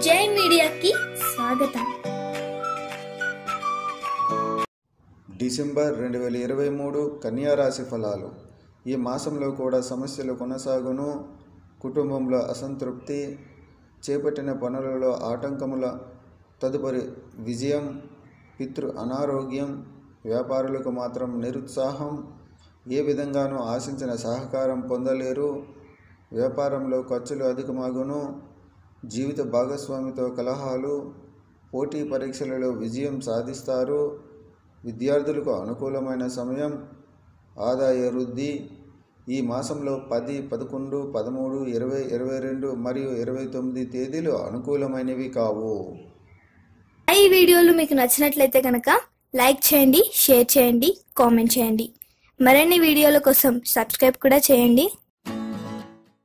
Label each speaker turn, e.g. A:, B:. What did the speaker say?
A: జై మీడియాకి స్వాగతం
B: డిసెంబర్ రెండు వేల ఇరవై మూడు కన్యా రాశి ఫలాలు ఈ మాసంలో కూడా సమస్యలు కొనసాగును కుటుంబంలో అసంతృప్తి చేపట్టిన పనులలో ఆటంకముల తదుపరి విజయం పితృ అనారోగ్యం వ్యాపారులకు మాత్రం నిరుత్సాహం ఏ విధంగానూ ఆశించిన సహకారం పొందలేరు వ్యాపారంలో ఖర్చులు అధికమగును జీవిత భాగస్వామితో కలహాలు పోటీ పరీక్షలలో విజయం సాధిస్తారు విద్యార్థులకు అనుకూలమైన సమయం ఆదాయ వృద్ధి ఈ మాసంలో పది పదకొండు పదమూడు ఇరవై ఇరవై రెండు మరియు ఇరవై తొమ్మిది తేదీలు అనుకూలమైనవి కావు
A: ఈ వీడియోలు మీకు నచ్చినట్లయితే కనుక లైక్ చేయండి షేర్ చేయండి కామెంట్ చేయండి మరిన్ని వీడియోల కోసం సబ్స్క్రైబ్ కూడా చేయండి